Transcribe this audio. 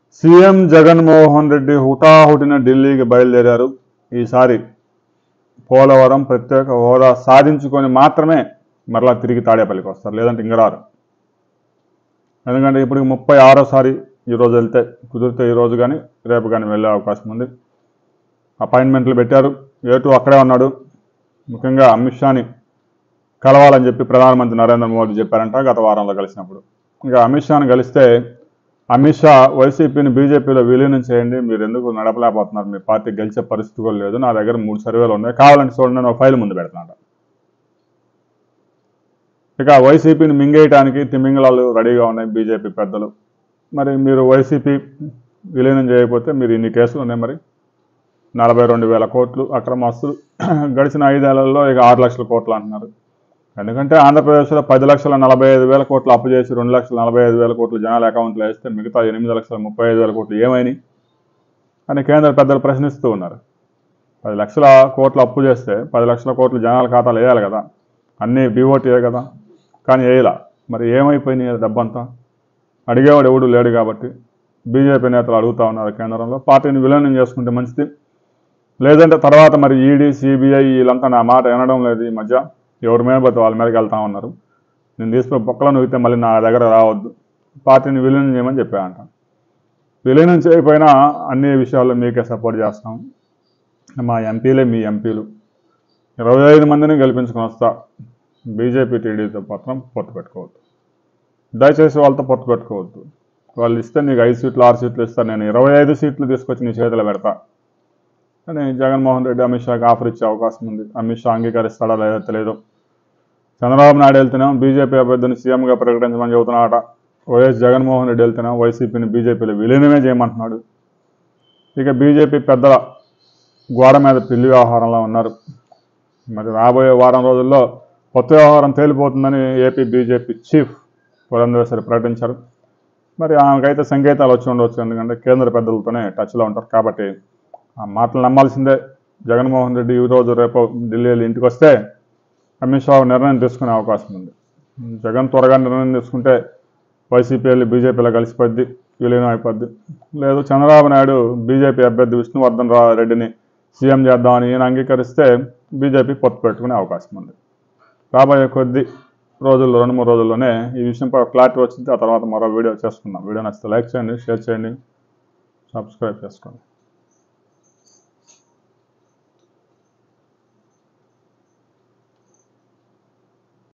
CM Jaganmohan Reddy హుటాహుటిన ఢిల్లీకి బయలుదేరారు ఈసారి పోలవరం ప్రత్యేక హోదా సాధించుకొని మాత్రమే మరలా తిరిగి తాడేపల్లికి వస్తారు లేదంటే ఇంక రారు ఎందుకంటే ఇప్పుడు ముప్పై ఆరోసారి ఈరోజు వెళ్తే కుదిరితే ఈరోజు కానీ రేపు కానీ వెళ్ళే అవకాశం ఉంది అపాయింట్మెంట్లు పెట్టారు ఏటు అక్కడే ఉన్నాడు ముఖ్యంగా అమిత్ షాని కలవాలని చెప్పి ప్రధానమంత్రి నరేంద్ర మోదీ చెప్పారంట గత వారంలో కలిసినప్పుడు ఇంకా అమిత్ షాని కలిస్తే అమిత్ షా వైసీపీని బీజేపీలో విలీనం చేయండి మీరు ఎందుకు నడపలేకపోతున్నారు మీ పార్టీ గెలిచే పరిస్థితి కూడా లేదు నా దగ్గర మూడు సర్వేలు ఉన్నాయి కావాలంటే చూడండి నేను ఒక ఫైల్ ముందు పెడతాను ఇక వైసీపీని మింగేయడానికి తిమింగళాలు రెడీగా ఉన్నాయి బీజేపీ పెద్దలు మరి మీరు వైసీపీ విలీనం చేయకపోతే మీరు ఇన్ని కేసులు ఉన్నాయి మరి నలభై రెండు వేల కోట్లు అక్రమాస్తులు గడిచిన ఐదేళ్లలో ఇక ఆరు లక్షల కోట్లు అంటున్నారు ఎందుకంటే ఆంధ్రప్రదేశ్లో పది లక్షల నలభై ఐదు వేల కోట్లు అప్పు చేసి రెండు లక్షల నలభై ఐదు వేల కోట్లు జనాల అకౌంట్లో వేస్తే మిగతా ఎనిమిది లక్షల ముప్పై ఐదు వేల కోట్లు ఏమైనాయి అని కేంద్ర పెద్దలు ప్రశ్నిస్తూ ఉన్నారు పది లక్షల కోట్లు అప్పు చేస్తే పది లక్షల కోట్లు జనాల ఖాతాలు వేయాలి కదా అన్నీ బీఓటీయే కదా కానీ వేయలా మరి ఏమైపోయినాయి ఆ డబ్బంతా అడిగేవాడు ఎవడు లేడు కాబట్టి బీజేపీ నేతలు అడుగుతా ఉన్నారు కేంద్రంలో పార్టీని విలీనం చేసుకుంటే మంచిది లేదంటే తర్వాత మరి ఈడీ సిబిఐ వీళ్ళంతా నా మాట వినడం లేదు ఈ మధ్య ఎవరి మీద పోతే వాళ్ళ మీదకి వెళ్తా ఉన్నారు నేను తీసుకుని బొక్కలో నూగితే మళ్ళీ నా దగ్గర రావద్దు పార్టీని విలీనం చేయమని చెప్పానంట విలీనం చేయకపోయినా అన్ని విషయాల్లో మీకే సపోర్ట్ చేస్తాం మా ఎంపీలే మీ ఎంపీలు ఇరవై ఐదు మందిని గెలిపించుకొని వస్తా బీజేపీ టీడీతో మాత్రం పొత్తు పెట్టుకోవద్దు దయచేసి వాళ్ళతో పొత్తు పెట్టుకోవద్దు వాళ్ళు ఇస్తే నీకు ఐదు సీట్లు ఆరు సీట్లు ఇస్తారు నేను ఇరవై ఐదు సీట్లు తీసుకొచ్చి నీ చేతిలో పెడతా అని జగన్మోహన్ రెడ్డి అమిత్ షాకి ఆఫర్ ఇచ్చే అవకాశం ఉంది అమిత్ షా అంగీకరిస్తాడా లేదో తెలియదు చంద్రబాబు నాయుడు వెళ్తేనేమో బీజేపీ అభ్యర్థిని సీఎంగా ప్రకటించమని చెబుతున్నాడట వైఎస్ జగన్మోహన్ రెడ్డి వెళ్తేనేమో వైసీపీని బీజేపీలో విలీనమే చేయమంటున్నాడు ఇక బీజేపీ పెద్దల గోడ మీద పిల్లి వ్యవహారంలో ఉన్నారు మరి రాబోయే వారం రోజుల్లో కొత్త వ్యవహారం తేలిపోతుందని ఏపీ బీజేపీ చీఫ్ పురంధేశ్వరి ప్రకటించారు మరి ఆమెకైతే సంకేతాలు వచ్చి ఉండవచ్చు ఎందుకంటే కేంద్ర పెద్దలతోనే టచ్లో ఉంటారు కాబట్టి ఆ మాటలు నమ్మాల్సిందే జగన్మోహన్ రెడ్డి ఈ రోజు రేపు ఢిల్లీ వెళ్ళి ఇంటికి వస్తే అమిత్ షా నిర్ణయం తీసుకునే అవకాశం ఉంది జగన్ త్వరగా నిర్ణయం తీసుకుంటే వైసీపీ వెళ్ళి బీజేపీలో కలిసిపోద్ది విలీనం అయిపోద్ది లేదు చంద్రబాబు నాయుడు బీజేపీ అభ్యర్థి విష్ణువర్ధన్ రా రెడ్డిని సీఎం చేద్దామని ఈయన అంగీకరిస్తే బీజేపీ పొత్తు పెట్టుకునే అవకాశం ఉంది రాబోయే కొద్ది రోజుల్లో రెండు మూడు రోజుల్లోనే ఈ విషయంపై క్లారిటీ వచ్చింది ఆ తర్వాత మరో వీడియో చేసుకుందాం వీడియో నచ్చితే లైక్ చేయండి షేర్ చేయండి సబ్స్క్రైబ్ చేసుకోండి